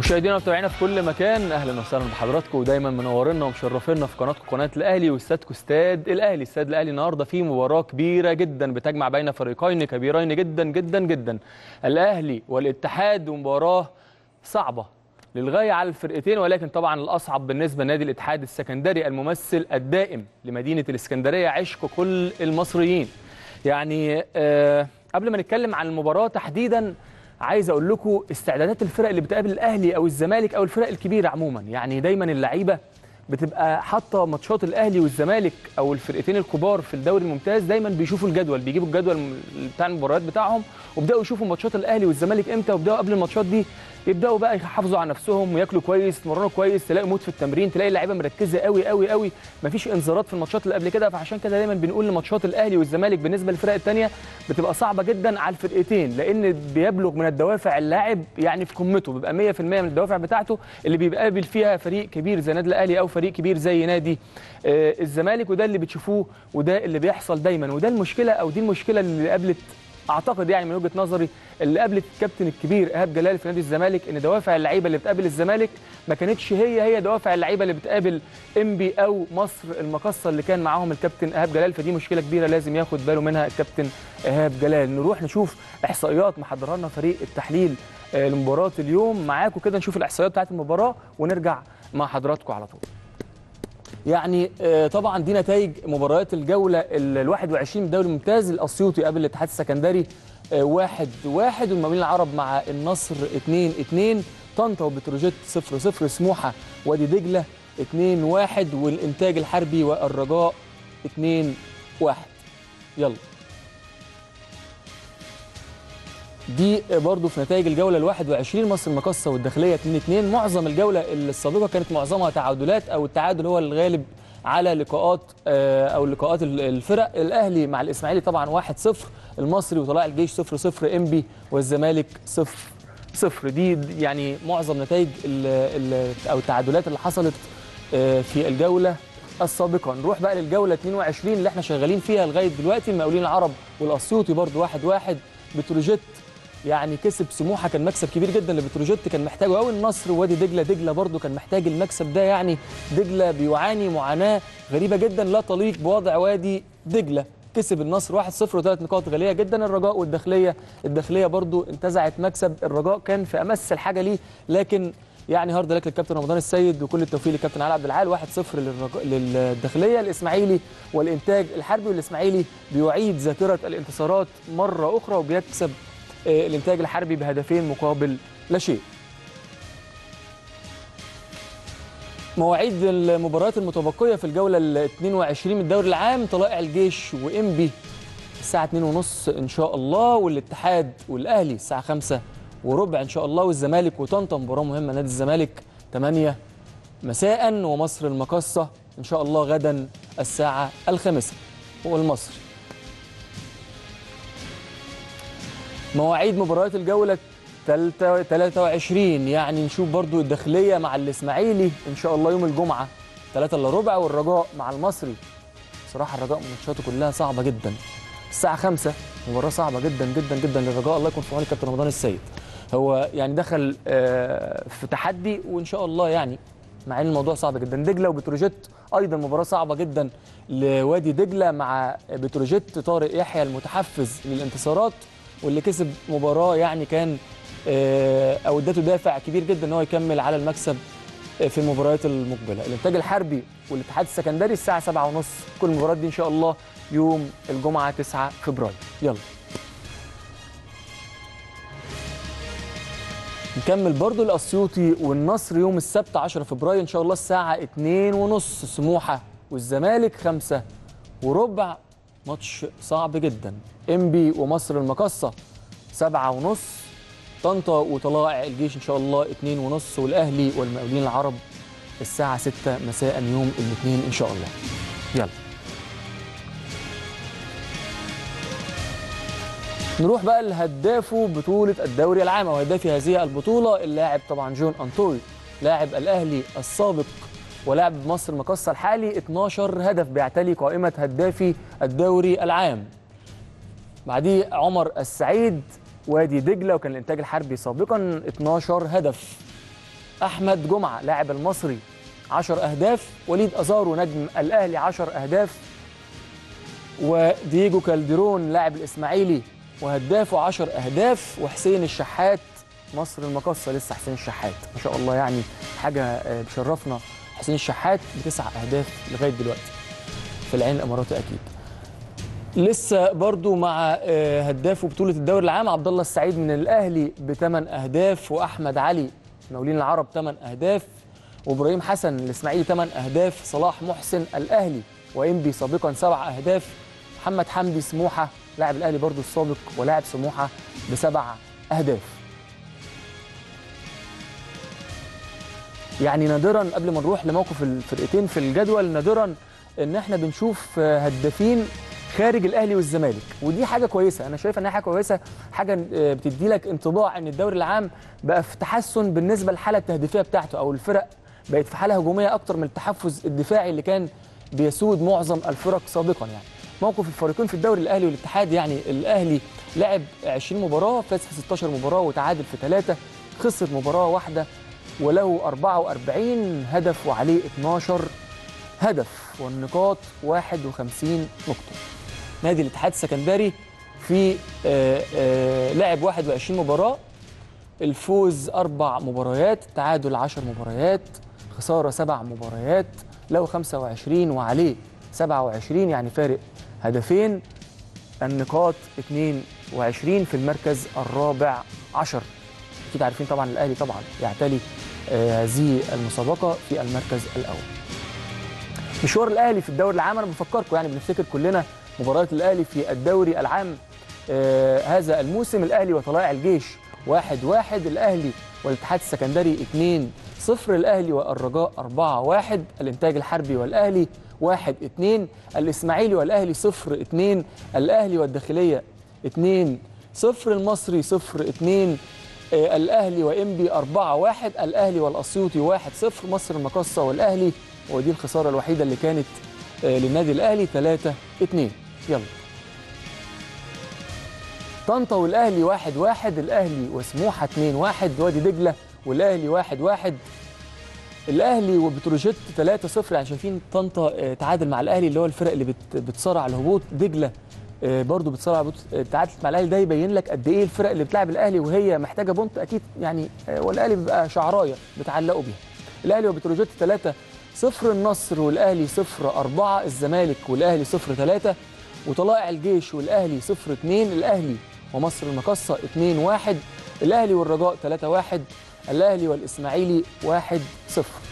مشاهدينا ومتابعينا في كل مكان اهلا وسهلا بحضراتكم ودايما منورينا ومشرفينا في قناتكم قناه الاهلي واستادكم استاد الاهلي استاد الاهلي النهارده فيه مباراه كبيره جدا بتجمع بين فريقين كبيرين جدا جدا جدا الاهلي والاتحاد ومباراه صعبه للغايه على الفرقتين ولكن طبعا الاصعب بالنسبه لنادي الاتحاد السكندري الممثل الدائم لمدينه الاسكندريه عشق كل المصريين يعني آه قبل ما نتكلم عن المباراه تحديدا عايز اقول لكم استعدادات الفرق اللي بتقابل الاهلي او الزمالك او الفرق الكبيره عموما يعني دايما اللعيبه بتبقى حاطه ماتشات الاهلي والزمالك او الفرقتين الكبار في الدوري الممتاز دايما بيشوفوا الجدول بيجيبوا الجدول بتاع المباريات بتاعهم وبداوا يشوفوا ماتشات الاهلي والزمالك امتى وبداوا قبل الماتشات دي يبداوا بقى يحافظوا على نفسهم وياكلوا كويس يتمرنوا كويس تلاقي مود في التمرين تلاقي اللعيبه مركزه قوي قوي قوي مفيش انذارات في الماتشات اللي قبل كده فعشان كده دايما بنقول لماتشات الاهلي والزمالك بالنسبه للفرق الثانيه بتبقى صعبه جدا على الفرقتين لان بيبلغ من الدوافع اللاعب يعني في قمته بيبقى 100% من الدوافع بتاعته اللي بيقابل فيها فريق كبير زي النادي الاهلي او فريق كبير زي نادي آه الزمالك وده اللي بتشوفوه وده اللي بيحصل دايما وده المشكله او دي المشكله اللي قابلت اعتقد يعني من وجهه نظري اللي قابلت الكابتن الكبير ايهاب جلال في نادي الزمالك ان دوافع اللعيبه اللي بتقابل الزمالك ما كانتش هي هي دوافع اللعيبه اللي بتقابل انبي او مصر المقصه اللي كان معاهم الكابتن ايهاب جلال فدي مشكله كبيره لازم ياخد باله منها الكابتن ايهاب جلال نروح نشوف احصائيات محضرها لنا فريق التحليل لمباراه اليوم معاكم كده نشوف الاحصائيات بتاعت المباراه ونرجع مع حضراتكم على طول يعني طبعا دي نتائج مباريات الجوله ال 21 من الدوري الممتاز الاسيوطي قبل الاتحاد السكندري 1 1 والمقاولين العرب مع النصر 2 2 طنطا وبتروجيت 0 0 سموحه وادي دجله 2 1 والانتاج الحربي والرجاء 2 1 يلا دي برضو في نتائج الجوله ال 21 مصر المقصه والداخليه 2 2 معظم الجوله السابقه كانت معظمها تعادلات او التعادل هو الغالب على لقاءات او لقاءات الفرق الاهلي مع الاسماعيلي طبعا 1 0 المصري وطلائع الجيش 0 0 انبي والزمالك 0 0 دي يعني معظم نتائج ال ال او التعادلات اللي حصلت في الجوله السابقه نروح بقى للجوله 22 اللي احنا شغالين فيها لغايه دلوقتي المقاولين العرب والاسيوطي برضو 1 1 بتروجيت يعني كسب سموحه كان مكسب كبير جدا لبتروجيت كان محتاجه قوي النصر ووادي دجله دجله برده كان محتاج المكسب ده يعني دجله بيعاني معاناه غريبه جدا لا تليق بوضع وادي دجله كسب النصر 1-0 وثلاث نقاط غاليه جدا الرجاء والداخليه الداخليه برده انتزعت مكسب الرجاء كان في امس الحاجه ليه لكن يعني هارد لك للكابتن رمضان السيد وكل التوفيق للكابتن علي عبد العال 1-0 للرج... للداخليه الاسماعيلي والانتاج الحربي والاسماعيلي بيعيد ذاكره الانتصارات مره اخرى وبيكسب الانتاج الحربي بهدفين مقابل لا شيء مواعيد المباريات المتبقيه في الجوله ال 22 من الدوري العام طلائع الجيش وانبي الساعه 2:30 ان شاء الله والاتحاد والاهلي الساعه 5 وربع ان شاء الله والزمالك وطنطا مباراه مهمه نادي الزمالك 8 مساء ومصر المقصه ان شاء الله غدا الساعه الخامسه والمصري مواعيد مباريات الجوله 23 يعني نشوف برضو الداخليه مع الاسماعيلي ان شاء الله يوم الجمعه 3 الا ربع والرجاء مع المصري بصراحه الرجاء ماتشاته كلها صعبه جدا الساعه 5 مباراه صعبه جدا جدا جدا للرجاء الله يكون في عون الكابتن رمضان السيد هو يعني دخل في تحدي وان شاء الله يعني مع ان الموضوع صعب جدا دجله وبتروجيت ايضا مباراه صعبه جدا لوادي دجله مع بتروجيت طارق يحيى المتحفز للانتصارات واللي كسب مباراه يعني كان او ادته دافع كبير جدا ان هو يكمل على المكسب في المباريات المقبله الانتاج الحربي والاتحاد السكندري الساعه 7:30 كل المباريات دي ان شاء الله يوم الجمعه 9 فبراير يلا نكمل برضو الاسيوطي والنصر يوم السبت 10 فبراير ان شاء الله الساعه 2:30 سموحه والزمالك 5 وربع ماتش صعب جدا انبي ومصر المقصه سبعة ونص طنطا وطلائع الجيش ان شاء الله اتنين ونص والاهلي والمقاولين العرب الساعة 6 مساء يوم الاثنين ان شاء الله يلا نروح بقى لهداف بطولة الدوري العام او هدافي هذه البطولة اللاعب طبعا جون انطوي لاعب الاهلي السابق ولاعب مصر المقصة الحالي 12 هدف بيعتلي قائمة هدافي الدوري العام بعديه عمر السعيد وادي دجلة وكان الإنتاج الحربي سابقا 12 هدف احمد جمعه لاعب المصري 10 اهداف وليد ازارو نجم الاهلي 10 اهداف ودييجو كالديرون لاعب الاسماعيلي وهدافه 10 اهداف وحسين الشحات مصر المقصه لسه حسين الشحات ما شاء الله يعني حاجه آه، بشرفنا حسين الشحات بتسع اهداف لغايه دلوقتي في العين الاماراتي اكيد لسه برضو مع آه، هداف بطوله الدوري العام عبد الله السعيد من الاهلي بثمان اهداف واحمد علي مولين العرب ثمان اهداف وابراهيم حسن الاسماعيلي ثمان اهداف صلاح محسن الاهلي وانبي سابقا سبع اهداف محمد حمدي سموحه لاعب الاهلي برضو السابق ولاعب سموحه بسبع اهداف يعني نادرا قبل ما نروح لموقف الفرقتين في الجدول نادرا ان احنا بنشوف آه، هدافين خارج الاهلي والزمالك ودي حاجه كويسه انا شايف انها حاجه كويسه حاجه آه، بتدي لك انطباع ان الدوري العام بقى في تحسن بالنسبه للحاله التهديفيه بتاعته او الفرق بقت في حاله هجوميه اكتر من التحفز الدفاعي اللي كان بيسود معظم الفرق سابقا يعني موقف الفريقين في الدوري الاهلي والاتحاد يعني الاهلي لعب 20 مباراه فاز في 16 مباراه وتعادل في ثلاثه خسر مباراه واحده وله 44 هدف وعليه 12 هدف والنقاط 51 نقطة نادي الاتحاد السكندري في آه، آه، لعب 21 مباراة الفوز أربع مباريات تعادل 10 مباريات خسارة سبع مباريات له 25 وعليه 27 يعني فارق هدفين النقاط 22 في المركز الرابع عشر أكيد عارفين طبعا الأهلي طبعا يعتلي آه، هذه المسابقة في المركز الأول مشوار الاهلي في الدوري العام انا بفكركم يعني بنفتكر كلنا مباريات الاهلي في الدوري العام آه هذا الموسم الاهلي وطلائع الجيش واحد واحد الاهلي والاتحاد السكندري 2 0 الاهلي والرجاء 4 1 الانتاج الحربي والاهلي 1 2 الاسماعيلي والاهلي 0 2 الاهلي والداخليه 2 0 المصري 0 2 آه، الاهلي وانبي 4 1 الاهلي والاسيوطي 1 0 مصر المقصه والاهلي ودي الخساره الوحيده اللي كانت آه، للنادي الاهلي 3 2 يلا طنطا والاهلي 1 1 الاهلي وسموحه 2 1 وادي دجله والاهلي 1 1 الاهلي وبتروجيت 3 0 يعني شايفين طنطا آه، تعادل مع الاهلي اللي هو الفرق اللي بت- بتصارع الهبوط دجله آه، برضو بتصارع الهبوط آه، تعادلت مع الاهلي ده يبين لك قد ايه الفرق اللي بتلعب الاهلي وهي محتاجه بونت اكيد يعني آه، والاهلي بيبقى شعرايه بتعلقوا بيها الاهلي وبتروجيت 3 صفر النصر والاهلي صفر أربعة الزمالك والاهلي صفر ثلاثة وطلائع الجيش والاهلي صفر اتنين الاهلي ومصر المقصة اتنين واحد الاهلي والرجاء 3 واحد الاهلي والاسماعيلي واحد صفر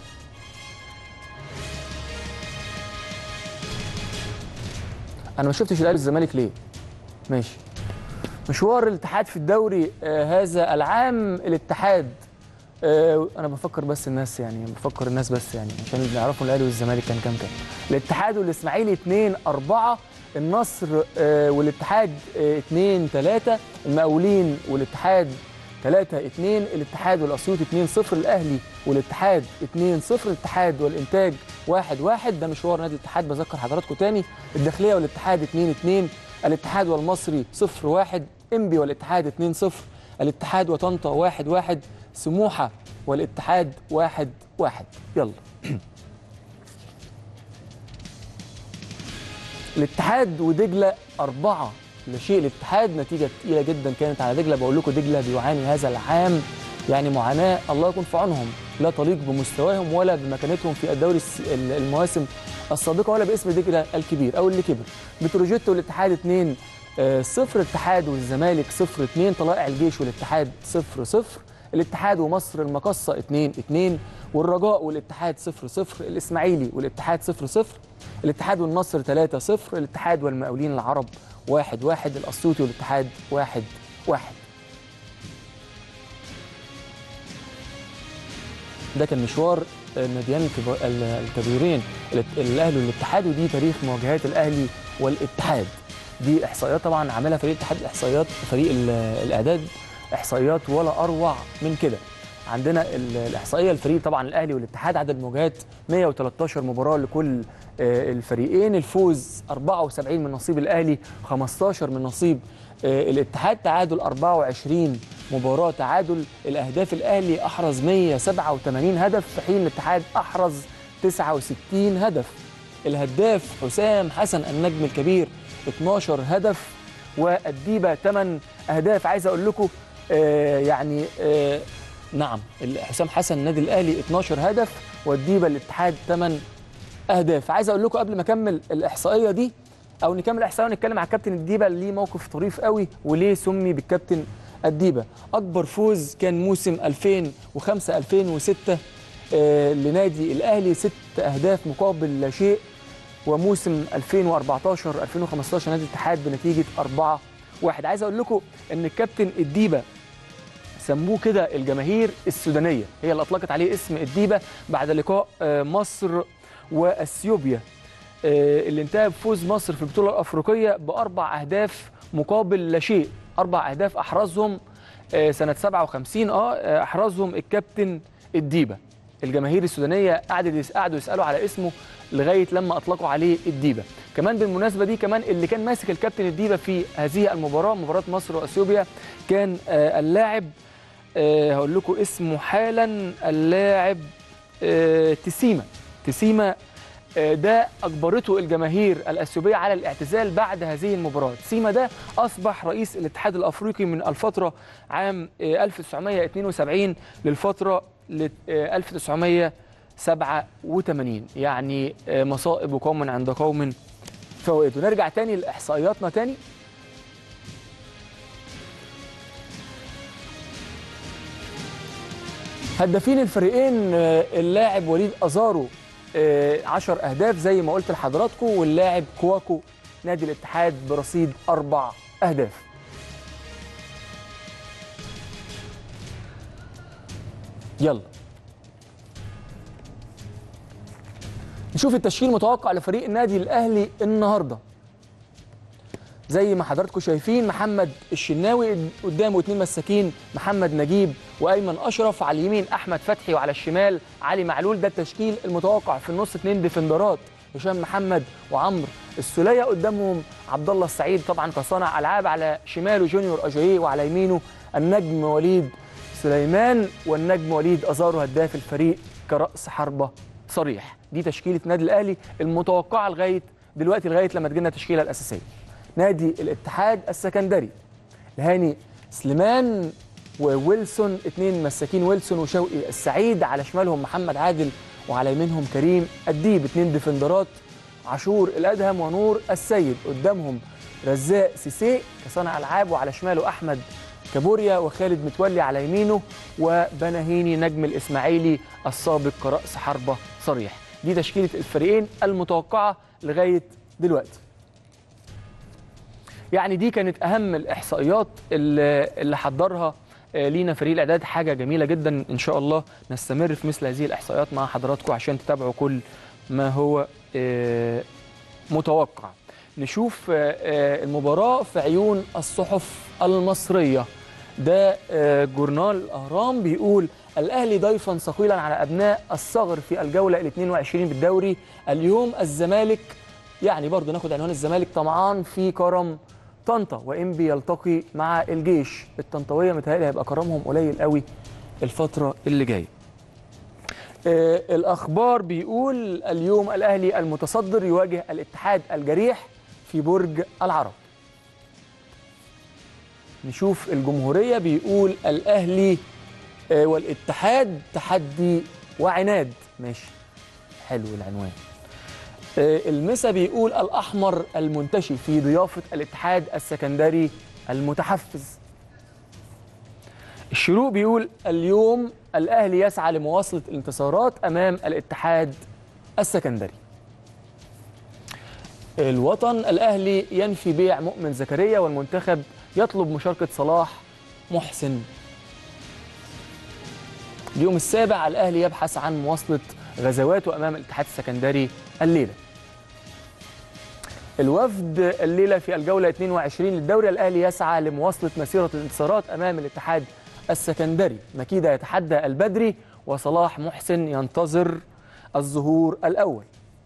انا ما شفتش الاهلي والزمالك ليه ماشي مشوار الاتحاد في الدوري آه هذا العام الاتحاد آه انا بفكر بس الناس يعني بفكر الناس بس يعني عشان نعرفوا الاهلي والزمالك كان كام كام الاتحاد والاسماعيلي 2 4 النصر آه والاتحاد 2 3 المقاولين والاتحاد 3 2 الاتحاد والاسيوط 2 0 الاهلي والاتحاد 2 0 الاتحاد والانتاج 1 1 ده مشوار نادي الاتحاد بذكر حضراتكم تاني الداخليه والاتحاد 2 2 الاتحاد والمصري 0 1 انبي والاتحاد 2 0 الاتحاد وطنطا 1 1 سموحه والاتحاد 1 1 يلا الاتحاد ودجله أربعة لا شيء الاتحاد نتيجة تقيلة جدا كانت على دجلة بقول لكم دجلة بيعاني هذا العام يعني معاناة الله يكون في عونهم لا تليق بمستواهم ولا بمكانتهم في الدوري الس- ال- المواسم السابقة ولا باسم دجلة الكبير أو اللي كبر بتروجيت والاتحاد 2 آه، صفر الاتحاد والزمالك صفر 2 طلائع الجيش والاتحاد صفر صفر الاتحاد ومصر المقصة 2 2 والرجاء والاتحاد 0 0 الإسماعيلي والاتحاد 0 0 الاتحاد والنصر 3 0 الاتحاد والمقاولين العرب 1 1 الأسيوطي والاتحاد 1 1 ده كان مشوار الناديين الكبا- ال- الكبيرين الات- الاهلي والاتحاد ودي تاريخ مواجهات الاهلي والاتحاد دي احصائيات طبعا عاملها فريق الاتحاد احصائيات فريق ال- الاعداد احصائيات ولا اروع من كده عندنا ال- الاحصائيه الفريق طبعا الاهلي والاتحاد عدد المواجهات 113 مباراه لكل آه، الفريقين الفوز 74 من نصيب الاهلي 15 من نصيب آه، الاتحاد تعادل 24 مباراه تعادل الاهداف الاهلي احرز 187 هدف في حين الاتحاد احرز 69 هدف الهداف حسام حسن النجم الكبير 12 هدف والديبه 8 اهداف عايز اقول لكم آه يعني آه نعم حسام حسن النادي الاهلي 12 هدف والديبه الاتحاد 8 اهداف عايز اقول لكم قبل ما اكمل الاحصائيه دي او نكمل الاحصائيه ونتكلم على الكابتن الديبه اللي ليه موقف طريف قوي وليه سمي بالكابتن الديبه اكبر فوز كان موسم 2005 2006 آه لنادي الاهلي ست اهداف مقابل لا شيء وموسم 2014 2015 نادي الاتحاد بنتيجه 4 1 عايز اقول لكم ان الكابتن الديبه سموه كده الجماهير السودانيه هي اللي اطلقت عليه اسم الديبه بعد لقاء آه، مصر واثيوبيا آه، اللي انتهى بفوز مصر في البطوله الافريقيه باربع اهداف مقابل لا شيء اربع اهداف احرزهم آه، سنه 57 اه آه، احرزهم الكابتن الديبه الجماهير السودانيه قعدت قعدوا يسالوا على اسمه لغايه لما اطلقوا عليه الديبه كمان بالمناسبه دي كمان اللي كان ماسك الكابتن الديبه في هذه المباراه مباراه مصر واثيوبيا كان آه، اللاعب آه، هقول لكم اسمه حالا اللاعب آه، تسيما تسيما آه، ده اجبرته الجماهير الاثيوبيه على الاعتزال بعد هذه المباراه تسيما ده اصبح رئيس الاتحاد الافريقي من الفتره عام آه، 1972 للفتره ل- آه، 1987 يعني آه، مصائب قوم عند قوم فوائد ونرجع تاني لاحصائياتنا تاني هدافين الفريقين آه، اللاعب وليد ازارو 10 اهداف زي ما قلت لحضراتكم واللاعب كواكو نادي الاتحاد برصيد اربع اهداف يلا نشوف التشكيل المتوقع لفريق النادي الاهلي النهارده زي ما حضراتكم شايفين محمد الشناوي قدامه اتنين مساكين محمد نجيب وايمن اشرف على اليمين احمد فتحي وعلى الشمال علي معلول ده التشكيل المتوقع في النص اتنين ديفندرات هشام محمد وعمرو السوليه قدامهم عبد الله السعيد طبعا كصانع العاب على شماله جونيور اجاييه وعلى يمينه النجم وليد سليمان والنجم وليد ازارو هداف الفريق كراس حربه صريح دي تشكيله النادي الاهلي المتوقعه لغايه دلوقتي لغايه لما تجينا التشكيله الاساسيه نادي الاتحاد السكندري الهاني سليمان وويلسون اثنين مساكين ويلسون وشوقي السعيد على شمالهم محمد عادل وعلى يمينهم كريم الديب اثنين ديفندرات عاشور الادهم ونور السيد قدامهم رزاق سيسي كصانع العاب وعلى شماله احمد كابوريا وخالد متولي على يمينه وبناهيني نجم الاسماعيلي السابق كراس حربه صريح دي تشكيله الفريقين المتوقعه لغايه دلوقتي يعني دي كانت اهم الاحصائيات اللي اللي حضرها آه، لينا فريق الاعداد حاجه جميله جدا ان شاء الله نستمر في مثل هذه الاحصائيات مع حضراتكم عشان تتابعوا كل ما هو آه، متوقع نشوف آه، آه، المباراه في عيون الصحف المصريه ده آه، جورنال الاهرام بيقول الاهلي ضيفا ثقيلا على ابناء الصغر في الجوله ال 22 بالدوري اليوم الزمالك يعني برضه ناخد عنوان الزمالك طمعان في كرم طنطا وانبي يلتقي مع الجيش الطنطاويه متهيألي هيبقى كرمهم قليل قوي الفتره اللي جايه آه، الاخبار بيقول اليوم الاهلي المتصدر يواجه الاتحاد الجريح في برج العرب نشوف الجمهوريه بيقول الاهلي آه، والاتحاد تحدي وعناد ماشي حلو العنوان آه، المسا بيقول الأحمر المنتشي في ضيافة الاتحاد السكندري المتحفز الشروق بيقول اليوم الأهلي يسعى لمواصلة الانتصارات أمام الاتحاد السكندري الوطن الأهلي ينفي بيع مؤمن زكريا والمنتخب يطلب مشاركة صلاح محسن اليوم السابع الأهلي يبحث عن مواصلة غزواته أمام الاتحاد السكندري الليلة الوفد الليلة في الجولة 22 للدوري الأهلي يسعى لمواصلة مسيرة الانتصارات أمام الاتحاد السكندري مكيدة يتحدى البدري وصلاح محسن ينتظر الظهور الأول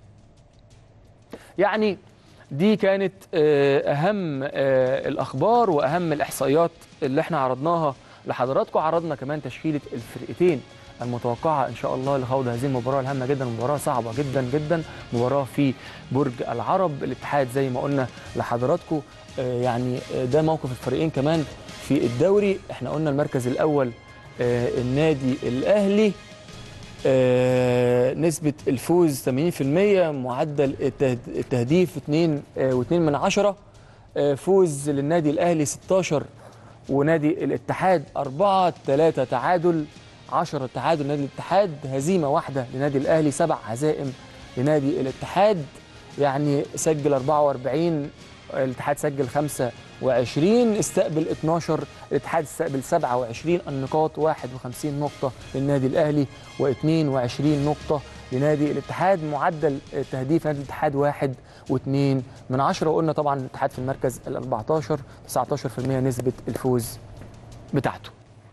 يعني دي كانت آه، أهم آه، الأخبار وأهم الإحصائيات اللي احنا عرضناها لحضراتكم عرضنا كمان تشكيلة الفرقتين المتوقعة إن شاء الله لخوض هذه المباراة الهامة جدا مباراة صعبة جدا جدا مباراة في برج العرب الاتحاد زي ما قلنا لحضراتكم آه، يعني آه، ده موقف الفريقين كمان في الدوري احنا قلنا المركز الأول آه، النادي الأهلي آه، نسبة الفوز 80% معدل التهد- التهديف 2 و2 من عشرة آه، فوز للنادي الأهلي 16 ونادي الاتحاد 4 3 تعادل 10 تعادل نادي الاتحاد هزيمة واحدة لنادي الأهلي سبع هزائم لنادي الاتحاد يعني سجل 44 الاتحاد سجل 25 استقبل 12 الاتحاد استقبل 27 النقاط 51 نقطة للنادي الأهلي و22 نقطة لنادي الاتحاد معدل تهديف نادي الاتحاد واحد واثنين من عشرة وقلنا طبعا الاتحاد في المركز ال 14 19% نسبة الفوز بتاعته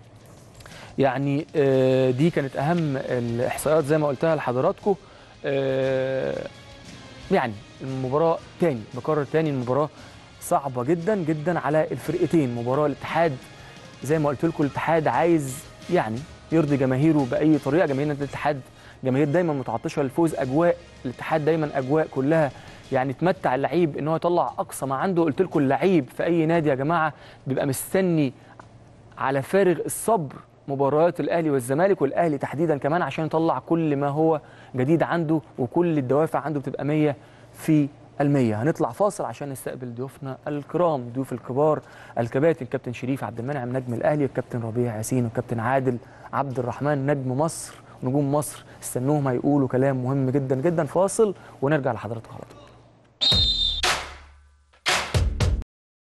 يعني آه، دي كانت أهم الإحصائيات زي ما قلتها لحضراتكم آه، يعني المباراة تاني بكرر تاني المباراة صعبة جدا جدا على الفرقتين مباراة الاتحاد زي ما قلت لكم الاتحاد عايز يعني يرضي جماهيره بأي طريقة جماهير نادي الاتحاد جماهير دايما متعطشة للفوز أجواء الاتحاد دايما أجواء كلها يعني تمتع اللعيب ان هو يطلع اقصى ما عنده قلت لكم اللعيب في اي نادي يا جماعه بيبقى مستني على فارغ الصبر مباريات الاهلي والزمالك والاهلي تحديدا كمان عشان يطلع كل ما هو جديد عنده وكل الدوافع عنده بتبقى 100 في المية هنطلع فاصل عشان نستقبل ضيوفنا الكرام ضيوف الكبار الكباتن كابتن شريف عبد المنعم نجم الاهلي والكابتن ربيع ياسين والكابتن عادل عبد الرحمن نجم مصر نجوم مصر استنوهم هيقولوا كلام مهم جدا جدا فاصل ونرجع لحضراتكم على طول